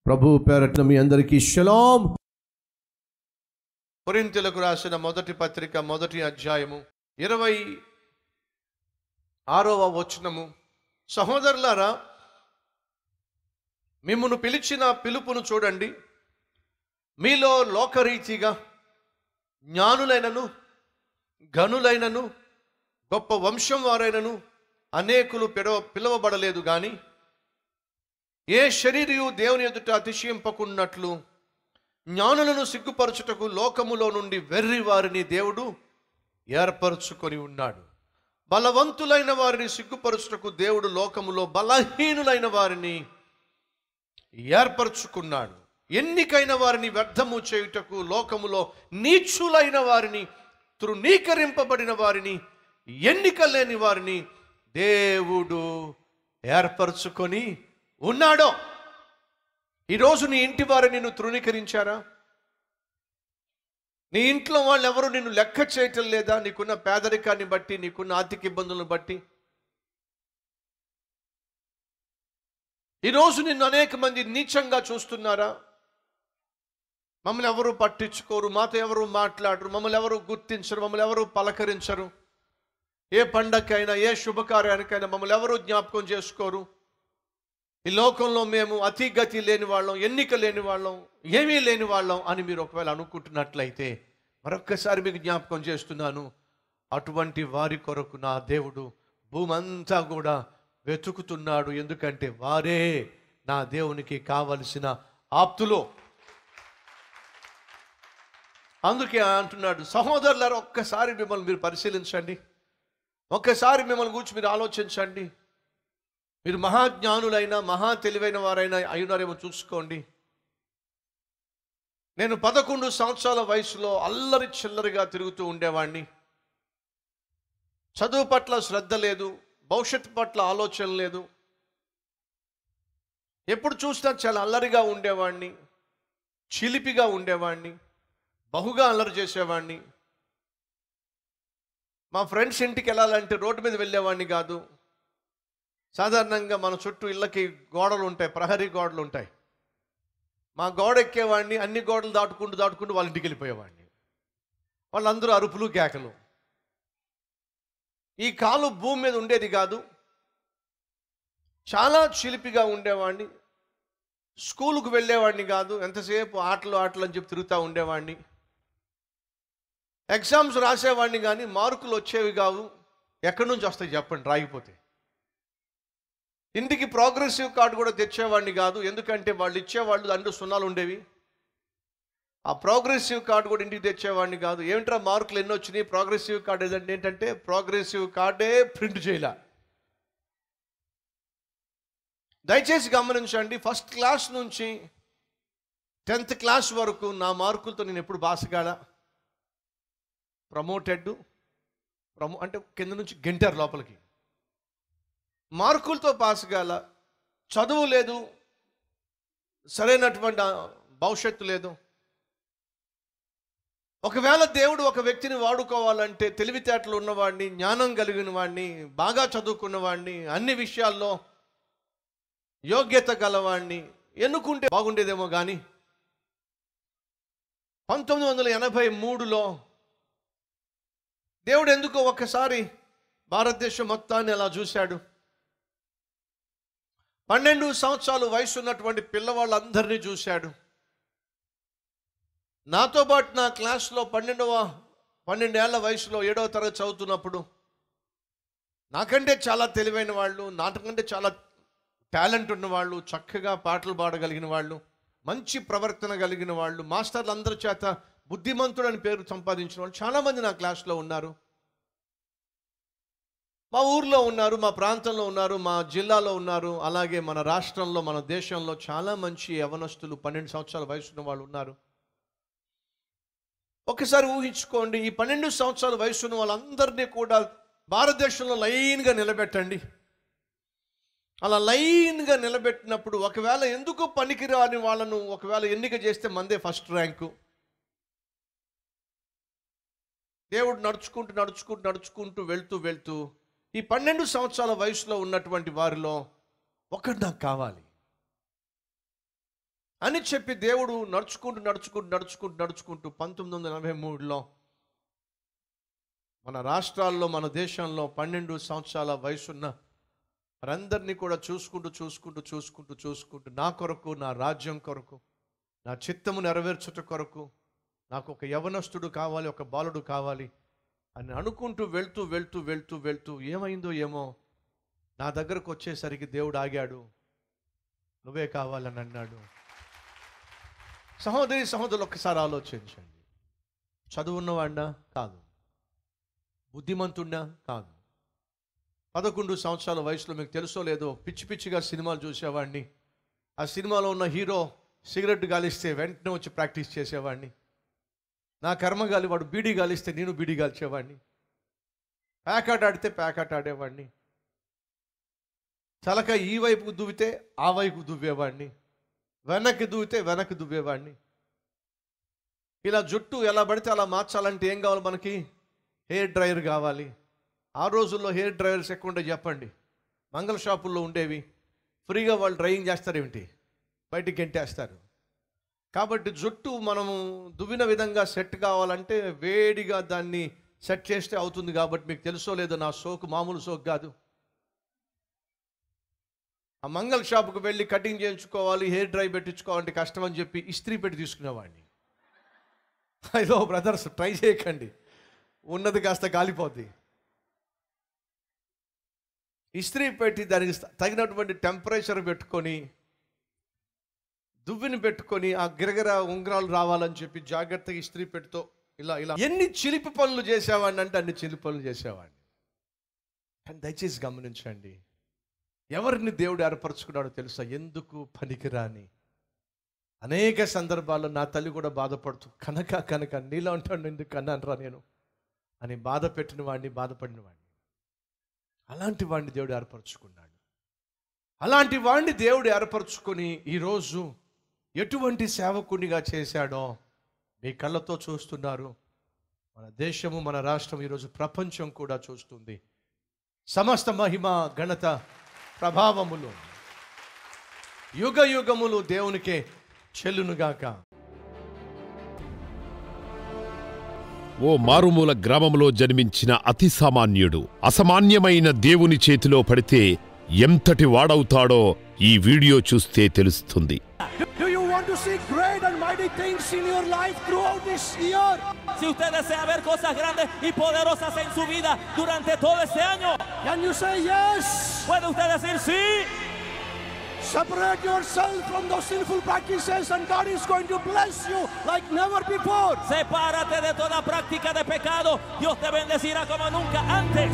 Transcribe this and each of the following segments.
ప్రభు పేరట్న మీ అందరికీ షలాం కొరింథీలకు రాసిన మొదటి పత్రిక మొదటి అధ్యాయము ఇరవై ఆరవ వచనము సహోదరులారా మిమ్మును పిలిచిన పిలుపును చూడండి మీలో లోకరీతిగా జ్ఞానులైనను ఘనులైనను గొప్ప వంశం వారైనను అనేకులు పిలవ పిలువబడలేదు కానీ ఏ శరీరయు దేవుని ఎదుట అతిశయింపకున్నట్లు జ్ఞానులను సిగ్గుపరచుటకు లోకములో నుండి వెర్రి వారిని దేవుడు ఏర్పరచుకొని ఉన్నాడు బలవంతులైన వారిని సిగ్గుపరచుటకు దేవుడు లోకములో బలహీనులైన వారిని ఏర్పరచుకున్నాడు ఎన్నికైన వారిని వ్యర్థము చేయుటకు లోకములో నీచులైన వారిని తృణీకరింపబడిన వారిని ఎన్నిక లేని వారిని దేవుడు ఏర్పరచుకొని ఉన్నాడో ఈరోజు నీ ఇంటి వారు నిన్ను తృణీకరించారా నీ ఇంట్లో వాళ్ళు ఎవరు నిన్ను లెక్క చేయటం లేదా నీకున్న పేదరికాన్ని బట్టి నీకున్న ఆర్థిక ఇబ్బందులను బట్టి ఈరోజు నిన్ను అనేక మంది నీచంగా చూస్తున్నారా మమ్మల్ని ఎవరు పట్టించుకోరు మాతో ఎవరు మాట్లాడరు మమ్మల్ని ఎవరు గుర్తించరు మమ్మల్ని ఎవరు పలకరించరు ఏ పండగకైనా ఏ శుభకార్యానికైనా మమ్మల్ని ఎవరు జ్ఞాపకం చేసుకోరు ఈ లోకంలో మేము అతి గతి లేని వాళ్ళం ఎన్నిక లేని వాళ్ళం ఏమీ లేని వాళ్ళం అని మీరు ఒకవేళ అనుకుంటున్నట్లయితే మరొక్కసారి మీకు జ్ఞాపకం చేస్తున్నాను అటువంటి వారి కొరకు నా దేవుడు భూమంతా కూడా వెతుకుతున్నాడు ఎందుకంటే వారే నా దేవునికి కావలసిన ఆప్తులు అందుకే అంటున్నాడు సహోదరులారా ఒక్కసారి మిమ్మల్ని మీరు పరిశీలించండి ఒక్కసారి మిమ్మల్ని గురించి మీరు ఆలోచించండి మీరు మహాజ్ఞానులైనా మహా తెలివైన వారైనా అయినారేమో చూసుకోండి నేను పదకొండు సంవత్సరాల వయసులో అల్లరి చిల్లరిగా తిరుగుతూ ఉండేవాడిని చదువు పట్ల శ్రద్ధ లేదు భవిష్యత్తు పట్ల ఆలోచన లేదు ఎప్పుడు చూసినా చాలా అల్లరిగా ఉండేవాడిని చిలిపిగా ఉండేవాడిని బహుగా అల్లరి చేసేవాడిని మా ఫ్రెండ్స్ ఇంటికి వెళ్ళాలంటే రోడ్డు మీద వెళ్ళేవాడిని కాదు సాధారణంగా మన చుట్టూ ఇళ్ళకి గోడలు ఉంటాయి ప్రహరీ గోడలు ఉంటాయి మా గోడ ఎక్కేవాడిని అన్ని గోడలు దాటుకుంటూ దాటుకుంటూ వాళ్ళ ఇంటికి వెళ్ళిపోయేవాడిని వాళ్ళందరూ అరుపులు కేకలు ఈ కాలు భూమి మీద ఉండేది కాదు చాలా చిలిపిగా ఉండేవాడిని స్కూలుకు వెళ్ళేవాడిని కాదు ఎంతసేపు ఆటలు ఆటలు అని చెప్పి తిరుగుతూ ఉండేవాడిని ఎగ్జామ్స్ రాసేవాడిని కానీ మార్కులు వచ్చేవి కావు ఎక్కడి నుంచి వస్తాయి చెప్పండి రాగిపోతే ఇంటికి ప్రోగ్రెసివ్ కార్డు కూడా తెచ్చేవాడిని కాదు ఎందుకంటే వాళ్ళు ఇచ్చేవాళ్ళు అందులో సున్నాలు ఉండేవి ఆ ప్రోగ్రెసివ్ కార్డు కూడా ఇంటికి తెచ్చేవాడిని కాదు ఏమిట్రా మార్కులు ఎన్ని వచ్చినాయి ప్రోగ్రెసివ్ కార్డు ఏదంటే ఏంటంటే ప్రోగ్రెసివ్ కార్డే ప్రింట్ చేయలే దయచేసి గమనించండి ఫస్ట్ క్లాస్ నుంచి టెన్త్ క్లాస్ వరకు నా మార్కులతో నేను ఎప్పుడు బాసగాడ ప్రమోటెడ్ ప్రమో అంటే కింద నుంచి గెంటారు లోపలికి మార్కులతో పాస్ కాల చదువు లేదు సరైనటువంటి ఆ భవిష్యత్తు లేదు ఒకవేళ దేవుడు ఒక వ్యక్తిని వాడుకోవాలంటే తెలివితేటలు ఉన్నవాడిని జ్ఞానం కలిగిన వాడిని బాగా చదువుకున్న వాడిని అన్ని విషయాల్లో యోగ్యత గలవాడిని ఎన్నుకుంటే బాగుండేదేమో కానీ పంతొమ్మిది వందల ఎనభై మూడులో దేవుడు ఎందుకో ఒక్కసారి భారతదేశం మొత్తాన్ని అలా చూశాడు పన్నెండు సంవత్సరాలు వయసు ఉన్నటువంటి పిల్లవాళ్ళందరినీ చూశాడు నాతో పాటు నా క్లాస్లో పన్నెండవ పన్నెండేళ్ల వయసులో ఏడవ తరగతి చదువుతున్నప్పుడు నాకంటే చాలా తెలివైన వాళ్ళు నాకంటే చాలా టాలెంట్ ఉన్నవాళ్ళు చక్కగా పాటలు పాడగలిగిన వాళ్ళు మంచి ప్రవర్తన కలిగిన వాళ్ళు మాస్టర్లు అందరి చేత బుద్ధిమంతుడు అని పేరు సంపాదించిన వాళ్ళు చాలామంది నా క్లాస్లో ఉన్నారు మా ఊర్లో ఉన్నారు మా ప్రాంతంలో ఉన్నారు మా జిల్లాలో ఉన్నారు అలాగే మన రాష్ట్రంలో మన దేశంలో చాలా మంచి యవనస్తులు పన్నెండు సంవత్సరాల వయసు ఉన్న వాళ్ళు ఉన్నారు ఒకసారి ఊహించుకోండి ఈ పన్నెండు సంవత్సరాల వయసు ఉన్న వాళ్ళందరినీ కూడా భారతదేశంలో లైన్గా నిలబెట్టండి అలా లైన్గా నిలబెట్టినప్పుడు ఒకవేళ ఎందుకు పనికిరాని వాళ్ళను ఒకవేళ ఎన్నిక చేస్తే మందే ఫస్ట్ ర్యాంకు దేవుడు నడుచుకుంటూ నడుచుకుంటూ నడుచుకుంటూ వెళ్తూ వెళ్తూ ఈ పన్నెండు సంవత్సరాల వయసులో ఉన్నటువంటి వారిలో ఒకడు నాకు కావాలి అని చెప్పి దేవుడు నడుచుకుంటూ నడుచుకుంటూ నడుచుకుంటూ నడుచుకుంటూ పంతొమ్మిది వందల ఎనభై మూడులో మన రాష్ట్రాల్లో మన దేశంలో పన్నెండు సంవత్సరాల వయసున్న వారందరినీ కూడా చూసుకుంటూ చూసుకుంటూ చూసుకుంటూ చూసుకుంటూ నా కొరకు నా రాజ్యం కొరకు నా చిత్తము నెరవేర్చుట కొరకు నాకు ఒక యవనస్తుడు కావాలి ఒక బాలుడు కావాలి అని అనుకుంటూ వెళ్తూ వెళ్తూ వెళ్తూ వెళ్తూ ఏమైందో ఏమో నా దగ్గరకు వచ్చేసరికి దేవుడు ఆగాడు నువ్వే కావాలని అన్నాడు సహోదరి సహోదరులు ఒక్కసారి ఆలోచించండి చదువున్నవాడినా కాదు బుద్ధిమంతుడినా కాదు పదకొండు సంవత్సరాల వయసులో మీకు తెలుసో లేదో పిచ్చి పిచ్చిగా సినిమాలు చూసేవాడిని ఆ సినిమాలో ఉన్న హీరో సిగరెట్ గాలిస్తే వెంటనే వచ్చి ప్రాక్టీస్ చేసేవాడిని నా కర్మ గాలి వాడు బీడీ గాలిస్తే నేను బీడీ గాల్చేవాడిని ప్యాకాట్ ఆడితే ప్యాకాట్ ఆడేవాడిని తలక ఈ వైపుకు దువ్వితే ఆ వైపుకు దువ్వేవాడిని వెనక్కి దువ్వితే వెనక్కి దువ్వేవాడిని ఇలా జుట్టు ఎలా పడితే అలా మార్చాలంటే ఏం కావాలి మనకి హెయిర్ డ్రైయర్ కావాలి ఆ రోజుల్లో హెయిర్ డ్రైయర్స్ ఎక్కువ ఉంటే చెప్పండి మంగళ షాపుల్లో ఉండేవి ఫ్రీగా వాళ్ళు డ్రైయింగ్ చేస్తారేమిటి బయటికి గెంటేస్తారు కాబట్టి జుట్టు మనము దువ్విన విధంగా సెట్ కావాలంటే వేడిగా దాన్ని సెట్ చేస్తే అవుతుంది కాబట్టి మీకు తెలుసో లేదో నా సోకు మామూలు సోకు కాదు ఆ మంగళ షాపుకు వెళ్ళి కటింగ్ చేయించుకోవాలి హెయిర్ డ్రై పెట్టించుకోవాలంటే కష్టం అని చెప్పి ఇస్త్రీ పెట్టి తీసుకునేవాడిని అయ్యో బ్రదర్స్ ట్రై చేయకండి ఉన్నది కాస్త కాలిపోద్ది ఇస్త్రీ పెట్టి దానికి తగినటువంటి టెంపరేచర్ పెట్టుకొని దువ్విని పెట్టుకొని ఆ గిరగిర ఉంగరాలు రావాలని చెప్పి జాగ్రత్తగా ఇస్త్రీ పెట్టుతో ఇలా ఇలా ఎన్ని చిలిపి పనులు చేసేవాడిని అంటే అన్ని చిలిపి పనులు చేసేవాడిని కానీ దయచేసి గమనించండి ఎవరిని దేవుడు ఏర్పరచుకున్నాడో తెలుసా ఎందుకు పనికిరాని అనేక సందర్భాల్లో నా తల్లి కూడా బాధపడుతూ కనుక కనుక నీలో ఉంటాడు ఎందుకు కన్నానరా నేను అని బాధ పెట్టిన వాడిని బాధపడిన వాడిని అలాంటి వాడిని దేవుడు ఏర్పరచుకున్నాడు అలాంటి వాడిని దేవుడు ఏర్పరచుకొని ఈరోజు ఎటువంటి సేవకునిగా చేశాడో మీ కళ్ళతో చూస్తున్నారు మన దేశము మన రాష్ట్రం ఈరోజు ప్రపంచం కూడా చూస్తుంది సమస్త మహిమ ఘనత ప్రభావములు యుగ యుగములు దేవునికే చెల్లునుగాక ఓ మారుమూల గ్రామంలో జన్మించిన అతి సామాన్యుడు అసామాన్యమైన దేవుని చేతిలో పడితే ఎంతటి వాడవుతాడో ఈ వీడియో చూస్తే తెలుస్తుంది Do you want to see great and mighty things in your life throughout this year? Si usted desea ver cosas grandes y poderosas en su vida durante todo este año, Can you say yes? puede usted decir sí. Separate yourself from those sinful practices and God is going to bless you like never before. Sepárate de toda práctica de pecado. Dios te bendecirá como nunca antes.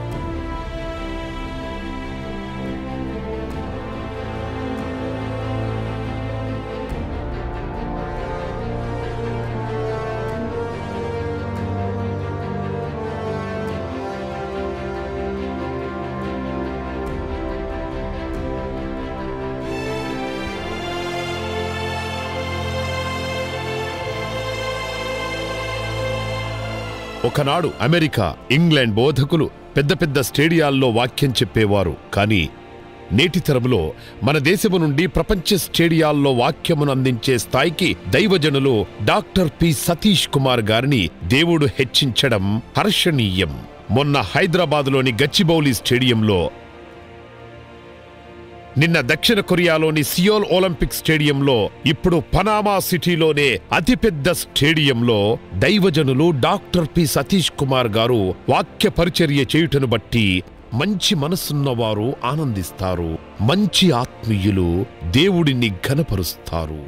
ఒకనాడు America England బోధకులు పెద్ద పెద్ద స్టేడియాల్లో వాక్యం చెప్పేవారు కానీ నేటి తరములో మన దేశము నుండి ప్రపంచ స్టేడియాల్లో వాక్యమును అందించే స్థాయికి దైవజనులు డాక్టర్ పి సతీష్ కుమార్ గారిని దేవుడు హెచ్చించడం హర్షణీయం మొన్న హైదరాబాదులోని గచ్చిబౌలి స్టేడియంలో నిన్న దక్షిణ కొరియాలోని సియోల్ ఒలింపిక్ స్టేడియంలో ఇప్పుడు పనామా సిటీలోనే అతిపెద్ద స్టేడియంలో దైవజనులు డాక్టర్ పి సతీష్ కుమార్ గారు వాక్య పరిచర్య చేయుటను బట్టి మంచి మనసున్నవారు ఆనందిస్తారు మంచి ఆత్మీయులు దేవుడిని ఘనపరుస్తారు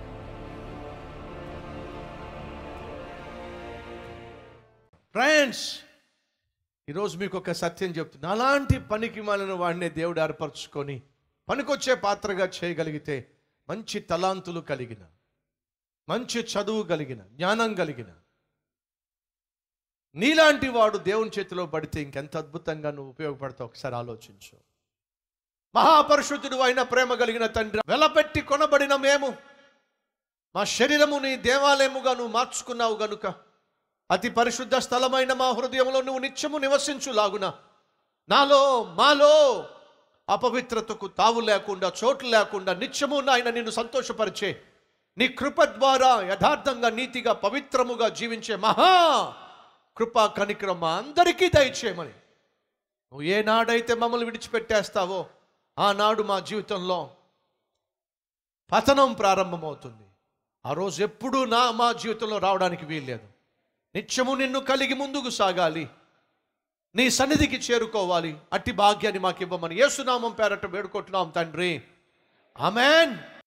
ఫ్రెండ్స్ ఈరోజు మీకు ఒక సత్యం చెప్తున్నా అలాంటి పనికి మాలిన వాడిని దేవుడు ఏర్పరచుకొని పనికొచ్చే పాత్రగా చేయగలిగితే మంచి తలాంతులు కలిగిన మంచి చదువు కలిగిన జ్ఞానం కలిగిన నీలాంటి వాడు దేవుని చేతిలో పడితే ఇంకెంత అద్భుతంగా నువ్వు ఉపయోగపడతావు ఒకసారి ఆలోచించు మహాపరిశుద్ధుడు అయిన ప్రేమ కలిగిన తండ్రి వెలపెట్టి కొనబడిన మేము మా శరీరము నీ దేవాలయముగా నువ్వు మార్చుకున్నావు గనుక అతి పరిశుద్ధ స్థలమైన మా హృదయంలో నువ్వు నిత్యము నివసించులాగున నాలో మాలో అపవిత్రతకు తావు లేకుండా చోటు లేకుండా నిత్యము నాయన నిన్ను సంతోషపరిచే నీ కృప ద్వారా యథార్థంగా నీతిగా పవిత్రముగా జీవించే మహా కృపా కనికరం మా అందరికీ దయచేయమని నువ్వు ఏనాడైతే మమ్మల్ని విడిచిపెట్టేస్తావో ఆనాడు మా జీవితంలో పతనం ప్రారంభమవుతుంది ఆ రోజు ఎప్పుడూ నా మా జీవితంలో రావడానికి వీల్లేదు నిత్యము నిన్ను కలిగి ముందుకు సాగాలి నీ సన్నిధికి చేరుకోవాలి అట్టి భాగ్యాన్ని మాకు ఇవ్వమని యేసునామం పేరట వేడుకుంటున్నాం తండ్రి ఆమెన్